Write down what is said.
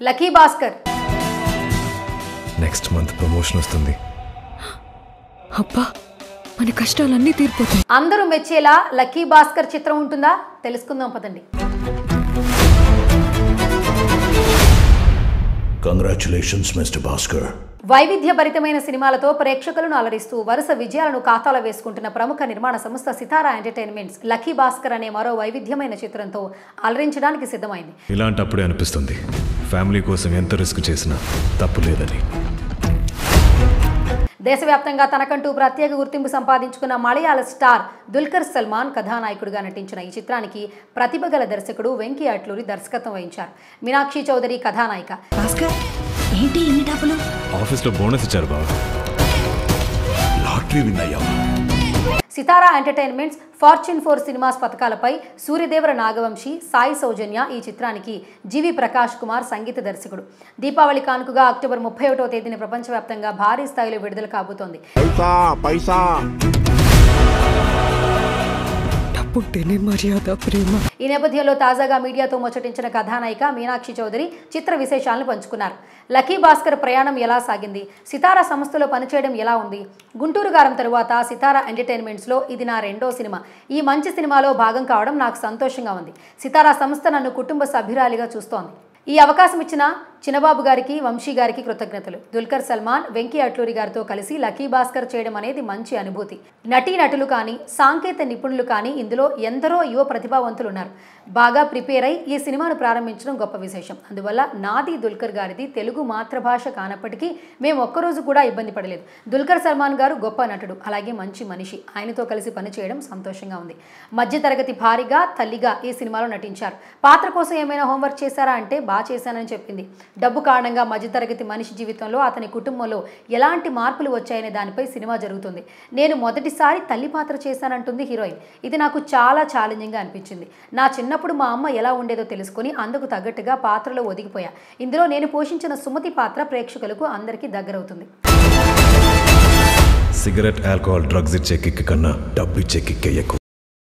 Lucky Bhaskar next month promotion వస్తుంది అబ్బా మన కష్టాలన్నీ తీరిపోతాయి అందరూ మెచ్చేలా లక్కీ భాస్కర్ చిత్రం ఉంటుందా తెలుసుకుందాం పదండి Congratulations, Mr. Bhaskar. వైవిధ్యభరితమైన సినిమాలతో ప్రేక్షకులను అలరిస్తూ వరుస విజయాలను ఖాతాలో వేసుకుంటున్న ప్రముఖ నిర్మాణ సంస్థ సితారా ఎంటర్టైన్మెంట్స్ లక్కీ భాస్కర్ అనే మరో వైవిధ్యమైన చిత్రంతో అలరించడానికి సిద్ధమైంది ఇలాంటప్పుడే అనిపిస్తుంది ఫ్యామిలీ కోసం ఎంత రిస్క్ చేసినా తప్పు లేదని దేశవ్యాప్తంగా తనకంటూ ప్రత్యేక గుర్తింపు సంపాదించుకున్న మలయాళ స్టార్ దుల్కర్ సల్మాన్ కథానాయకుడిగా నటించిన ఈ చిత్రానికి ప్రతిభ గల దర్శకుడు వెంకీ అట్లూరి దర్శకత్వం వహించారు మీనాక్షి చౌదరి కథానాయిక భాస్కర్ ఏంటి ఇన్ని డబ్బులు ఆఫీస్లో బోనస్ ఇచ్చారు బాబు లాటరీ విన్ అయ్యావా Sithara entertainments fortune four cinemas పథకాలపై సూర్యదేవర నాగవంశి సాయి సౌజన్య ఈ చిత్రానికి జీవి ప్రకాష్ కుమార్ సంగీత దర్శకుడు దీపావళి కానుకగా అక్టోబర్ ముప్పై ఒకటో తేదీన ప్రపంచవ్యాప్తంగా భారీ స్థాయిలో విడుదల కాబోతోంది పైసా పైసా డబ్బుంటేనే మర్యాద ప్రేమ ఈ నేపథ్యంలో తాజాగా మీడియాతో ముచ్చటించిన కథానాయిక మీనాక్షి చౌదరి చిత్ర విశేషాలను పంచుకున్నారు లక్కీ భాస్కర్ ప్రయాణం ఎలా సాగింది సితారా సంస్థలో పనిచేయడం ఎలా ఉంది గుంటూరు గారం తరువాత సితారా ఎంటర్టైన్మెంట్స్లో ఇది నా రెండో సినిమా ఈ మంచి సినిమాలో భాగం కావడం నాకు సంతోషంగా ఉంది సితారా సంస్థ నన్ను కుటుంబ సభ్యురాలిగా చూస్తోంది ఈ అవకాశం ఇచ్చిన చిన్నబాబు గారికి వంశీ గారికి కృతజ్ఞతలు దుల్కర్ సల్మాన్ వెంకీ అట్లూరి గారితో కలిసి లక్కీ భాస్కర్ చేయడం అనేది మంచి అనుభూతి నటీ నటులు కానీ సాంకేత నిపుణులు కానీ ఇందులో ఎందరో యువ ప్రతిభావంతులు ఉన్నారు బాగా ప్రిపేర్ అయి ఈ సినిమాను ప్రారంభించడం గొప్ప విశేషం అందువల్ల నాది దుల్కర్ గారిది తెలుగు మాతృభాష కానప్పటికీ మేము ఒక్కరోజు కూడా ఇబ్బంది పడలేదు దుల్కర్ సల్మాన్ గారు గొప్ప నటుడు అలాగే మంచి మనిషి ఆయనతో కలిసి పనిచేయడం సంతోషంగా ఉంది మధ్యతరగతి భారీగా తల్లిగా ఈ సినిమాలో నటించారు పాత్ర కోసం ఏమైనా హోంవర్క్ చేశారా అంటే బాగా చేశానని చెప్పింది డబ్బు కారణంగా మధ్యతరగతి మనిషి జీవితంలో అతని కుటుంబంలో ఎలాంటి మార్పులు వచ్చాయనే దానిపై సినిమా జరుగుతుంది నేను మొదటిసారి తల్లి పాత్ర చేశానంటుంది హీరోయిన్ ఇది నాకు చాలా ఛాలెంజింగ్గా అనిపించింది నా చిన్నప్పుడు మా అమ్మ ఎలా ఉండేదో తెలుసుకొని అందుకు తగ్గట్టుగా పాత్రలో ఒదిగిపోయా ఇందులో నేను పోషించిన సుమతి పాత్ర ప్రేక్షకులకు అందరికీ దగ్గరవుతుంది సిగరెట్ ఆల్కహాల్ డ్రగ్స్ ఇచ్చే కిక్ కన్నా డబ్బు ఇచ్చే కిక్కే ఎక్కువ